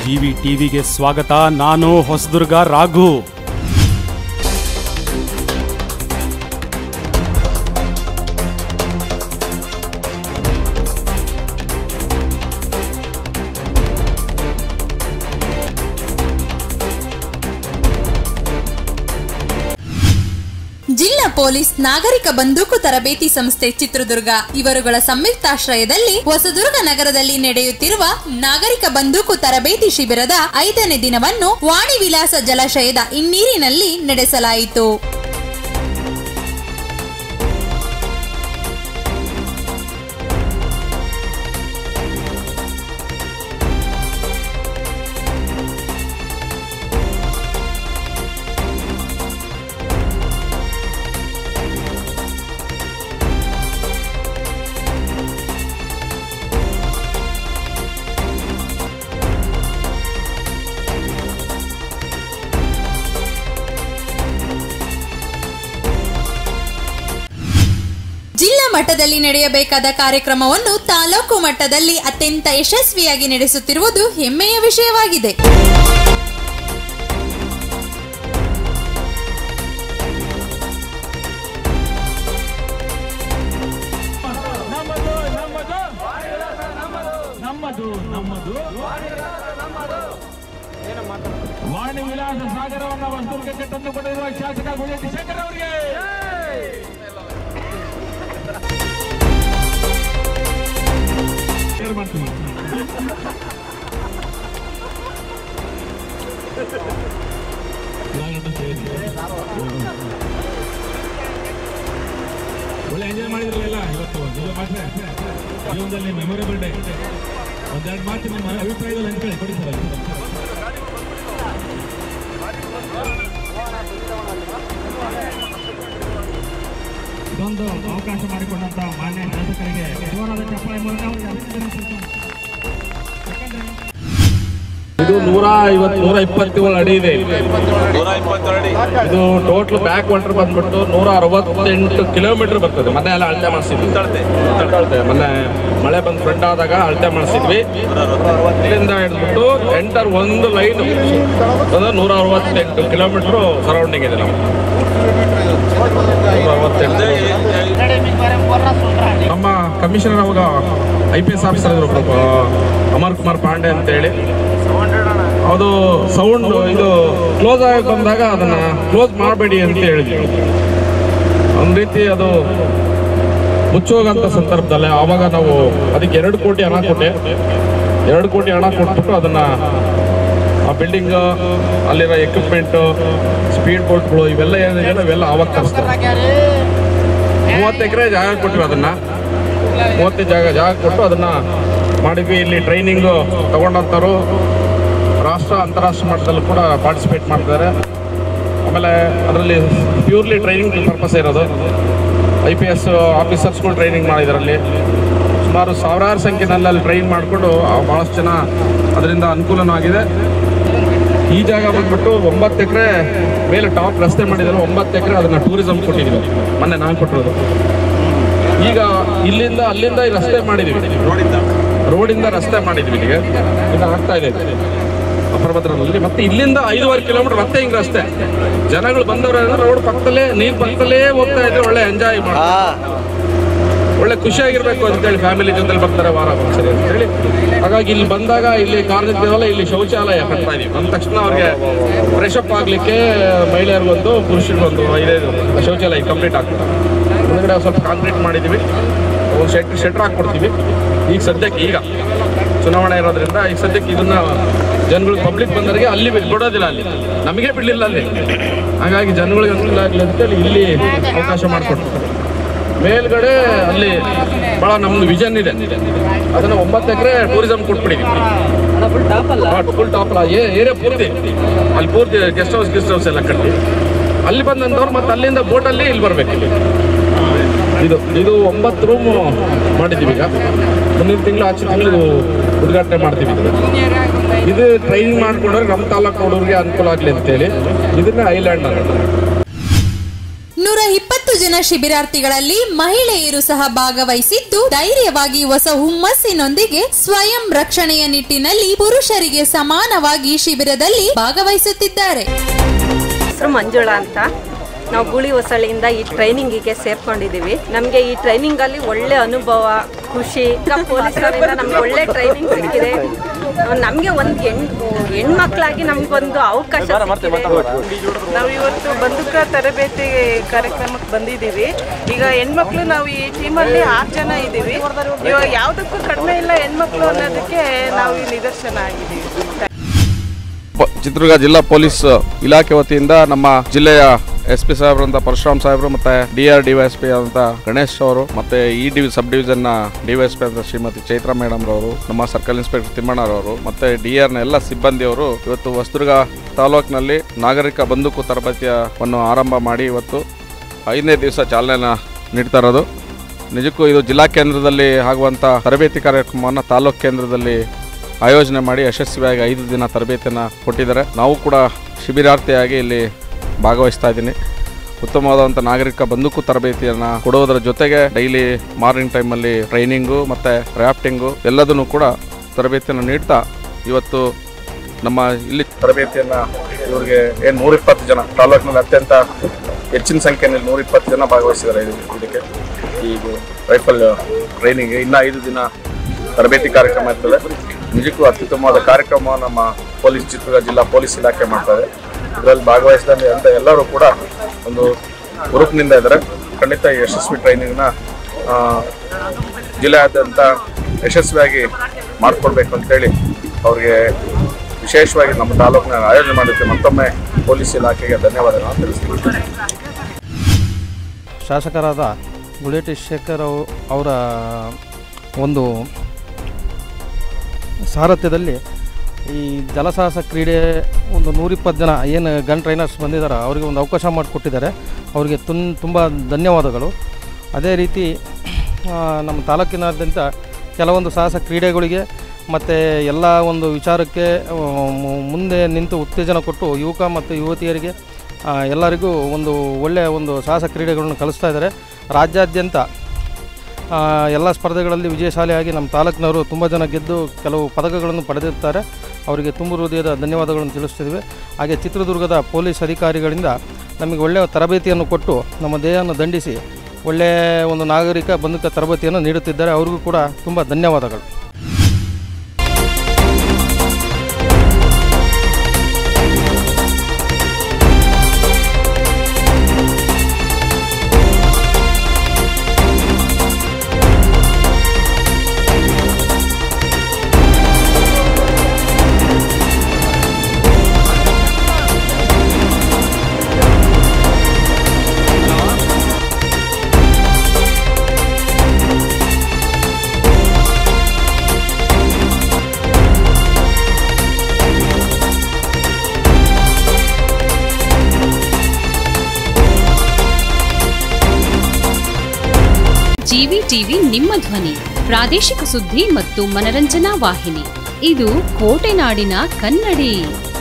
GV ಟಿವಿಗೆ ಸ್ವಾಗತ ನಾನು ಹೊಸದುರ್ಗ ರಾಘು ಜಿಲ್ಲಾ ಪೊಲೀಸ್ ನಾಗರಿಕ ಬಂದೂಕು ತರಬೇತಿ ಸಂಸ್ಥೆ ಚಿತ್ರದುರ್ಗ ಇವರುಗಳ ಸಂಯುಕ್ತಾಶ್ರಯದಲ್ಲಿ ಹೊಸದುರ್ಗ ನಗರದಲ್ಲಿ ನಡೆಯುತ್ತಿರುವ ನಾಗರಿಕ ಬಂದೂಕು ತರಬೇತಿ ಶಿಬಿರದ ಐದನೇ ದಿನವನ್ನು ವಾಣಿ ವಿಲಾಸ ಜಲಾಶಯದ ಹಿನ್ನೀರಿನಲ್ಲಿ ನಡೆಸಲಾಯಿತು ಜಿಲ್ಲಾ ಮಟ್ಟದಲ್ಲಿ ನಡೆಯಬೇಕಾದ ಕಾರ್ಯಕ್ರಮವನ್ನು ತಾಲೂಕು ಮಟ್ಟದಲ್ಲಿ ಅತ್ಯಂತ ಯಶಸ್ವಿಯಾಗಿ ನಡೆಸುತ್ತಿರುವುದು ಹೆಮ್ಮೆಯ ವಿಷಯವಾಗಿದೆ ನಮ್ಮದು ನಮ್ಮದು ವಾಣಿ ವಿಲಾಸ ಸಾಗರವನ್ನ ವಸ್ತುವಿಗೆ ತಂದುಕೊಂಡಿರುವ ಶಾಸಕ ಗುಜೆಟ್ಟಿ ಶೇಖರ್ ಅವರಿಗೆ ಶೇರ್ ಮಾಡ್ತೀನಿ. ನಾನೊಂದು ಸೇರಿ. ಒಳ್ಳೆ ಎಂಜಾಯ್ ಮಾಡಿದ್ರಲ್ಲ ಇವತ್ತು ಇದು ಮಾತ್ರ ಜೀವನದಲ್ಲಿ ಮೆಮೊರೇಬಲ್ ಡೇ ಒಂದೆರಡು ಮಾತು ನಿಮ್ಮ ಅಭಿಪ್ರಾಯದಲ್ಲಿ ಹಂಚ್ಕೊಳ್ಳಿ ಕೊಡಿ ಸರ್ ಅಲ್ಲಿ. ಇದೊಂದು ಅವಕಾಶ ಮಾಡಿಕೊಂಡಂತ ಮಾನ್ಯ ಶಾಸಕರಿಗೆ ಜೋರಾದ ಚಪ್ಪಾಳೆ ಮೂಲಕ ಅವರಿಗೆ ಅಭಿನಂದನೆ ಸಲ್ಲಿಸೋಣ. ಯಾಕಂದ್ರೆ ಇದು ನೂರ ಐವತ್ತು ನೂರ ಇಪ್ಪತ್ತೇಳು ಅಡಿ ಇದೆ ಇದು ಟೋಟಲ್ ಬ್ಯಾಕ್ ವಾಟರ್ ಬಂದ್ಬಿಟ್ಟು ನೂರ ಅರವತ್ತೆಂಟು ಕಿಲೋಮೀಟರ್ ಬರ್ತದೆ ಮೊನ್ನೆ ಎಲ್ಲ ಅಳತೆ ಮಾಡಿಸಿದ್ವಿ ಅಳತೆ ಮೊನ್ನೆ ಮಳೆ ಬಂದು ಫ್ರೆಂಡ್ ಆದಾಗ ಅಳತೆ ಮಾಡಿಸಿದ್ವಿ ಇಲ್ಲಿಂದ ಹಿಡಿದ್ಬಿಟ್ಟು ಎಂಟರ್ ಒಂದು ಲೈನ್ ಅದು ನೂರ ಅರವತ್ತೆಂಟು ಕಿಲೋಮೀಟರ್ ಸರೌಂಡಿಂಗ್ ಇದೆ ನಾವು ನೂರ ಅರವತ್ತೆಂಟು ನಮ್ಮ ಕಮಿಷನರ್ ಅವಾಗ ಐ ಪಿ ಎಸ್ ಆಫೀಸರ್ ಇದ್ರು ಒಬ್ರು, ಅಮರ್ ಕುಮಾರ್ ಪಾಂಡೆ ಅಂತೇಳಿ ಅದು ಸೌಂಡ್ ಇದು ಕ್ಲೋಸ್ ಆಗಿ ಬಂದಾಗ ಅದನ್ನ ಕ್ಲೋಸ್ ಮಾಡಬೇಡಿ ಅಂತ ಹೇಳಿದ್ವಿ ಒಂದು ರೀತಿ ಅದು ಮುಚ್ಚೋಗಂತ ಸಂದರ್ಭದಲ್ಲಿ ಆವಾಗ ನಾವು ಅದಕ್ಕೆ ಎರಡು ಕೋಟಿ ಹಣ ಕೊಟ್ಟೆ ಎರಡು ಕೋಟಿ ಹಣ ಕೊಟ್ಬಿಟ್ಟು ಅದನ್ನ ಆ ಬಿಲ್ಡಿಂಗ್ ಅಲ್ಲಿರೋ ಎಕ್ವಿಪ್ಮೆಂಟು ಸ್ಪೀಡ್ ಬೋಟ್ಗಳು ಇವೆಲ್ಲ ಏನಿದೆಯಲ್ಲ ಇವೆಲ್ಲ ಆವಾಗ ತರಿಸ್ತಾರೆ ಮೂವತ್ತು ಎಕರೆ ಜಾಗ ಕೊಟ್ವಿ ಅದನ್ನ ಮೂವತ್ತು ಜಾಗ ಜಾಗ ಕೊಟ್ಟು ಅದನ್ನ ಮಾಡಿದ್ವಿ ಇಲ್ಲಿ ಟ್ರೈನಿಂಗು ತಗೊಂಡಂಥವ್ರು ರಾಷ್ಟ್ರ ಅಂತಾರಾಷ್ಟ್ರೀಯ ಮಟ್ಟದಲ್ಲಿ ಕೂಡ ಪಾರ್ಟಿಸಿಪೇಟ್ ಮಾಡ್ತಾರೆ ಆಮೇಲೆ ಅದರಲ್ಲಿ ಪ್ಯೂರ್ಲಿ ಟ್ರೈನಿಂಗ್ ಪರ್ಪಸ್ ಇರೋದು ಐ ಪಿ ಎಸ್ ಆಫೀಸರ್ಸ್ಗಳು ಟ್ರೈನಿಂಗ್ ಮಾಡಿದಾರಲ್ಲಿ ಸುಮಾರು ಸಾವಿರಾರು ಸಂಖ್ಯೆನಲ್ಲಿ ಅಲ್ಲಿ ಟ್ರೈನ್ ಮಾಡಿಕೊಂಡು ಭಾಳಷ್ಟು ಜನ ಅದರಿಂದ ಅನುಕೂಲನೂ ಆಗಿದೆ ಈ ಜಾಗ ಬಂದ್ಬಿಟ್ಟು ಒಂಬತ್ತು ಎಕರೆ ಮೇಲೆ ಟಾಪ್ ರಸ್ತೆ ಮಾಡಿದ್ದಾರೆ ಒಂಬತ್ತು ಎಕರೆ ಅದನ್ನ ಟೂರಿಸಂ ಕೊಟ್ಟಿದ್ದೀವಿ ಮೊನ್ನೆ ನಾನು ಕೊಟ್ಟಿರೋದು ಈಗ ಇಲ್ಲಿಂದ ಅಲ್ಲಿಂದ ಈ ರಸ್ತೆ ಮಾಡಿದ್ದೀವಿ ರೋಡಿಂದ ರಸ್ತೆ ಮಾಡಿದ್ವಿ ಈಗ ಇದು ಆಗ್ತಾ ಇದೆ ಅಪರಭದ್ರದಲ್ಲಿ ಮತ್ತೆ ಇಲ್ಲಿಂದ ಐದೂವರೆ ಕಿಲೋಮೀಟರ್ ಮತ್ತೆ ಹಿಂಗ್ ರಸ್ತೆ ಜನಗಳು ಬಂದವರು ರೋಡ್ ಪಕ್ಕದಲ್ಲೇ ನೀರ್ ಪಕ್ಕದಲ್ಲೇ ಹೋಗ್ತಾ ಇದ್ರೆ ಒಳ್ಳೆ ಎಂಜಾಯ್ ಮಾಡಿ ಒಳ್ಳೆ ಖುಷಿಯಾಗಿರ್ಬೇಕು ಅಂತೇಳಿ ಫ್ಯಾಮಿಲಿ ಜೊತೆಲಿ ಬರ್ತಾರೆ ವಾರ ಒಂದ್ಸರಿ ಅಂತೇಳಿ ಹಾಗಾಗಿ ಇಲ್ಲಿ ಬಂದಾಗ ಇಲ್ಲಿ ಕಾರ್ ನಿಂತಿರಲ್ಲ ಇಲ್ಲಿ ಶೌಚಾಲಯ ಕಟ್ತಾ ಇದೀವಿ ಬಂದ ತಕ್ಷಣ ಅವ್ರಿಗೆ ಫ್ರೆಶ್ ಅಪ್ ಆಗ್ಲಿಕ್ಕೆ ಮಹಿಳೆಯರಿಗೊಂದು ಪುರುಷರಿಗೊಂದು ಐದೈದು ಶೌಚಾಲಯ ಕಂಪ್ಲೀಟ್ ಆಗ್ತದೆ ಮುಂದ್ಗಡೆ ಸ್ವಲ್ಪ ಕಾಂಕ್ರೀಟ್ ಮಾಡಿದೀವಿ ಒಂದು ಶೆಟ್ ಶೆಟ್ರ್ ಹಾಕ್ಕೊಡ್ತೀವಿ ಈಗ ಸದ್ಯಕ್ಕೆ ಈಗ ಚುನಾವಣೆ ಇರೋದ್ರಿಂದ ಈಗ ಸದ್ಯಕ್ಕೆ ಇದನ್ನ ಜನಗಳು ಪಬ್ಲಿಕ್ ಬಂದವರಿಗೆ ಅಲ್ಲಿ ಬಿಡ್- ಬಿಡೋದಿಲ್ಲ ಅಲ್ಲಿ ನಮಗೆ ಬಿಡಲಿಲ್ಲ ಅಲ್ಲಿ ಹಾಗಾಗಿ ಜನಗಳಿಗೆ ಅನುಕೂಲ ಆಗಲಿ ಅಂತೇಳಿ ಇಲ್ಲಿ ಅವಕಾಶ ಮಾಡಿಕೊಡ್ತೀವಿ ಮೇಲ್ಗಡೆ ಅಲ್ಲಿ ಬಹಳ ನಮ್ದು ವಿಷನ್ ಇದೆ ಅದನ್ನ ಒಂಬತ್ತು ಎಕರೆ ಟೂರಿಸಂ ಕೊಟ್ಬಿಟ್ಟಿದ್ವಿ ಫುಲ್ ಟಾಪ್ ಅಲ್ಲ ಏರಿಯಾ ಪೂರ್ತಿ ಅಲ್ಲಿ ಪೂರ್ತಿ ಗೆಸ್ಟ್ ಹೌಸ್ ಗೆಸ್ಟ್ ಹೌಸ್ ಎಲ್ಲ ಕಟ್ಟಿ ಅಲ್ಲಿ ಬಂದಂಥವ್ರು ಮತ್ತೆ ಅಲ್ಲಿಂದ ಬೋಟಲ್ಲಿ ಇಲ್ಲಿ ಬರ್ಬೇಕು ಇಲ್ಲಿ ಇದು ಇದು ಒಂಬತ್ತು ರೂಮ್ ಮಾಡಿದ್ದೀವಿ ಈಗ ಮುಂದಿನ ತಿಂಗಳು ಆಚೆ ತಿಂಗಳು ಉದ್ಘಾಟನೆ ಮಾಡ್ತೀವಿ ಇದನ್ನ. ಇದು ಟ್ರೈನಿಂಗ್ ಮಾಡ್ಕೊಂಡ್ರೆ ನಮ್ಮ ತಾಲೂಕು ನೋಡೋರಿಗೆ ಅನುಕೂಲ ಆಗಲಿ ಅಂತೇಳಿ ಇದನ್ನ ಐಲ್ಯಾಂಡ್ ಅನ್ನೋದು ನೂರ ಇಪ್ಪತ್ತು ಜನ ಶಿಬಿರಾರ್ಥಿಗಳಲ್ಲಿ ಮಹಿಳೆಯರು ಸಹ ಭಾಗವಹಿಸಿದ್ದು ಧೈರ್ಯವಾಗಿ ಹೊಸ ಹುಮ್ಮಸ್ಸಿನೊಂದಿಗೆ ಸ್ವಯಂ ರಕ್ಷಣೆಯ ನಿಟ್ಟಿನಲ್ಲಿ ಪುರುಷರಿಗೆ ಸಮಾನವಾಗಿ ಶಿಬಿರದಲ್ಲಿ ಭಾಗವಹಿಸುತ್ತಿದ್ದಾರೆ ಹೆಸರು ಮಂಜುಳಾ ಅಂತ ನಾವು ಗುಳಿ ಹೊಸಳಿಯಿಂದ ಈ ಟ್ರೈನಿಂಗಿಗೆ ಸೇರ್ಕೊಂಡಿದ್ದೀವಿ ನಮಗೆ ಈ ಟ್ರೈನಿಂಗಲ್ಲಿ ಒಳ್ಳೆ ಅನುಭವ ಖುಷಿ ಈಗ ಪೊಲೀಸರಿಂದ ನಮ್ಗೆ ಒಳ್ಳೆ ಟ್ರೈನಿಂಗ್ ಸಿಕ್ಕಿದೆ ನಮಗೆ ಒಂದು ಹೆಣ್ ಹೆಣ್ಮಕ್ಳಾಗಿ ನಮಗೊಂದು ಅವಕಾಶ ಸಿಕ್ಕಿದೆ ನಾವು ಇವತ್ತು ಬಂದೂಕ ತರಬೇತಿ ಕಾರ್ಯಕ್ರಮಕ್ಕೆ ಬಂದಿದ್ದೀವಿ ಈಗ ಹೆಣ್ಮಕ್ಳು ನಾವು ಈ ಟೀಮಲ್ಲಿ ಆರು ಜನ ಇದ್ದೀವಿ ಇವಾಗ ಯಾವುದಕ್ಕೂ ಕಡಿಮೆ ಇಲ್ಲ ಹೆಣ್ಮಕ್ಳು ಅನ್ನೋದಕ್ಕೆ ನಾವು ಈ ನಿದರ್ಶನ ಆಗಿದ್ದೀವಿ ಪ- ಚಿತ್ರದುರ್ಗ ಜಿಲ್ಲಾ ಪೊಲೀಸ್ ಇಲಾಖೆ ವತಿಯಿಂದ ನಮ್ಮ ಜಿಲ್ಲೆಯ ಎಸ್ ಪಿ ಸಾಹೇಬ್ರಂತ ಪರಶುರಾಮ್ ಸಾಹೇಬ್ರು ಮತ್ತೆ ಡಿ ಆರ್ ಡಿವೈಎಸ್ಪಿ ಅಂತ ಗಣೇಶ್ ಅವರು ಮತ್ತೆ ಇ ಡಿ ಸಬ್ ಡಿವಿಷನ್ ನ ಡಿವೈಎಸ್ಪಿ ಅಂತ ಶ್ರೀಮತಿ ಚೈತ್ರ ಮೇಡಮ್ ರವರು ನಮ್ಮ ಸರ್ಕಲ್ ಇನ್ಸ್ಪೆಕ್ಟರ್ ತಿಮ್ಮಣ್ಣರವರು ಮತ್ತೆ ಡಿ ಆರ್ ನ ಎಲ್ಲ ಸಿಬ್ಬಂದಿಯವರು ಇವತ್ತು ಹೊಸದುರ್ಗ ತಾಲೂಕಿನಲ್ಲಿ ನಾಗರಿಕ ಬಂದೂಕು ತರಬೇತಿಯನ್ನು ಆರಂಭ ಮಾಡಿ ಇವತ್ತು ಐದನೇ ದಿವಸ ಚಾಲನೆನ ನೀಡ್ತಾ ಇರೋದು ನಿಜಕ್ಕೂ ಇದು ಜಿಲ್ಲಾ ಕೇಂದ್ರದಲ್ಲಿ ಆಗುವಂಥ ತರಬೇತಿ ಕಾರ್ಯಕ್ರಮವನ್ನು ತಾಲೂಕು ಕೇಂದ್ರದಲ್ಲಿ ಆಯೋಜನೆ ಮಾಡಿ ಯಶಸ್ವಿಯಾಗಿ ಐದು ದಿನ ತರಬೇತಿಯನ್ನು ಕೊಟ್ಟಿದ್ದಾರೆ ನಾವು ಕೂಡ ಶಿಬಿರಾರ್ಥಿಯಾಗಿ ಇಲ್ಲಿ ಭಾಗವಹಿಸ್ತಾ ಇದ್ದೀನಿ ಉತ್ತಮವಾದಂಥ ನಾಗರಿಕ ಬಂದೂಕು ತರಬೇತಿಯನ್ನು ಕೊಡುವುದರ ಜೊತೆಗೆ ಡೈಲಿ ಮಾರ್ನಿಂಗ್ ಟೈಮಲ್ಲಿ ಟ್ರೈನಿಂಗು ಮತ್ತು ರ್ಯಾಫ್ಟಿಂಗು ಎಲ್ಲದನ್ನು ಕೂಡ ತರಬೇತಿಯನ್ನು ನೀಡ್ತಾ ಇವತ್ತು ನಮ್ಮ ಇಲ್ಲಿ ತರಬೇತಿಯನ್ನು ಇವ್ರಿಗೆ ಏನು ನೂರಿಪ್ಪತ್ತು ಜನ ತಾಲೂಕಿನಲ್ಲಿ ಅತ್ಯಂತ ಹೆಚ್ಚಿನ ಸಂಖ್ಯೆಯಲ್ಲಿ ನೂರಿಪ್ಪತ್ತು ಜನ ಭಾಗವಹಿಸಿದ್ದಾರೆ ಇದು- ಇದಕ್ಕೆ ಈಗ ರೈಫಲ್ ಟ್ರೈನಿಂಗ್ ಇನ್ನು ಐದು ದಿನ ತರಬೇತಿ ಕಾರ್ಯಕ್ರಮ ಇರ್ತದೆ ನಿಜಕ್ಕೂ ಅತ್ಯುತ್ತಮವಾದ ಕಾರ್ಯಕ್ರಮ ನಮ್ಮ ಪೊಲೀಸ್ ಚಿತ್ರದುರ್ಗ ಜಿಲ್ಲಾ ಪೊಲೀಸ್ ಇಲಾಖೆ ಮಾಡ್ತಾರೆ ಇದರಲ್ಲಿ ಭಾಗವಹಿಸಿದಂತೆ ಅಂತ ಎಲ್ಲರೂ ಕೂಡ ಒಂದು ಗ್ರೂಪ್ನಿಂದ ಇದ್ದಾರೆ ಖಂಡಿತ ಈ ಯಶಸ್ವಿ ಟ್ರೈನಿಂಗ್ನ ಜಿಲ್ಲೆಯಾದ್ಯಂತ ಯಶಸ್ವಿಯಾಗಿ ಮಾಡಿಕೊಡ್ಬೇಕು ಅಂತೇಳಿ ಅವ್ರಿಗೆ ವಿಶೇಷವಾಗಿ ನಮ್ಮ ತಾಲೂಕಿನ ಆಯೋಜನೆ ಮಾಡೋಕ್ಕೆ ಮತ್ತೊಮ್ಮೆ ಪೊಲೀಸ್ ಇಲಾಖೆಗೆ ಧನ್ಯವಾದಗಳನ್ನು ತಿಳಿಸ್ತೀನಿ ಶಾಸಕರಾದ ಗುಳೇಟಿ ಶೇಖರ್ ಅವ್- ಅವರ ಒಂದು ಸಾರಥ್ಯದಲ್ಲಿ ಈ ಜಲಸಾಹಸ ಕ್ರೀಡೆ ಒಂದು ನೂರಿಪ್ಪತ್ತು ಜನ ಏನು ಗನ್ ಟ್ರೈನರ್ಸ್ ಬಂದಿದ್ದಾರೆ ಅವರಿಗೆ ಒಂದು ಅವಕಾಶ ಮಾಡಿಕೊಟ್ಟಿದ್ದಾರೆ ಅವರಿಗೆ ತುನ್ ತುಂಬ ಧನ್ಯವಾದಗಳು ಅದೇ ರೀತಿ ಆ, ನಮ್ಮ ತಾಲೂಕಿನಾದ್ಯಂತ ಕೆಲವೊಂದು ಸಾಹಸ ಕ್ರೀಡೆಗಳಿಗೆ ಮತ್ತು ಎಲ್ಲ ಒಂದು ವಿಚಾರಕ್ಕೆ ಆ, ಮು- ಮುಂದೆ ನಿಂತು ಉತ್ತೇಜನ ಕೊಟ್ಟು ಯುವಕ ಮತ್ತು ಯುವತಿಯರಿಗೆ ಆ, ಎಲ್ಲರಿಗೂ ಒಂದು ಒಳ್ಳೆಯ ಒಂದು ಸಾಹಸ ಕ್ರೀಡೆಗಳನ್ನು ಕಲಿಸ್ತಾ ಇದ್ದಾರೆ ರಾಜ್ಯಾದ್ಯಂತ ಆ, ಎಲ್ಲ ಸ್ಪರ್ಧೆಗಳಲ್ಲಿ ವಿಜಯಶಾಲಿಯಾಗಿ ನಮ್ಮ ತಾಲೂಕಿನವರು ತುಂಬ ಜನ ಗೆದ್ದು ಕೆಲವು ಪದಕಗಳನ್ನು ಪಡೆದಿರ್ತಾರೆ ಅವರಿಗೆ ತುಂಬ ಹೃದಯದ ಧನ್ಯವಾದಗಳನ್ನು ತಿಳಿಸ್ತಿದ್ವಿ ಹಾಗೆ ಚಿತ್ರದುರ್ಗದ ಪೊಲೀಸ್ ಅಧಿಕಾರಿಗಳಿಂದ ನಮಗೆ ಒಳ್ಳೆಯ ತರಬೇತಿಯನ್ನು ಕೊಟ್ಟು ನಮ್ಮ ದೇಹವನ್ನು ದಂಡಿಸಿ ಒಳ್ಳೆಯ ಒಂದು ನಾಗರಿಕ ಬಂಧುಕ ತರಬೇತಿಯನ್ನು ನೀಡುತ್ತಿದ್ದಾರೆ ಅವ್ರಿಗೂ ಕೂಡ ತುಂಬ ಧನ್ಯವಾದಗಳು ಜಿವಿ ಟಿವಿ ನಿಮ್ಮ ಧ್ವನಿ ಪ್ರಾದೇಶಿಕ ಸುದ್ದಿ ಮತ್ತು ಮನರಂಜನಾ ವಾಹಿನಿ ಇದು ಕೋಟೆನಾಡಿನ ಕನ್ನಡಿ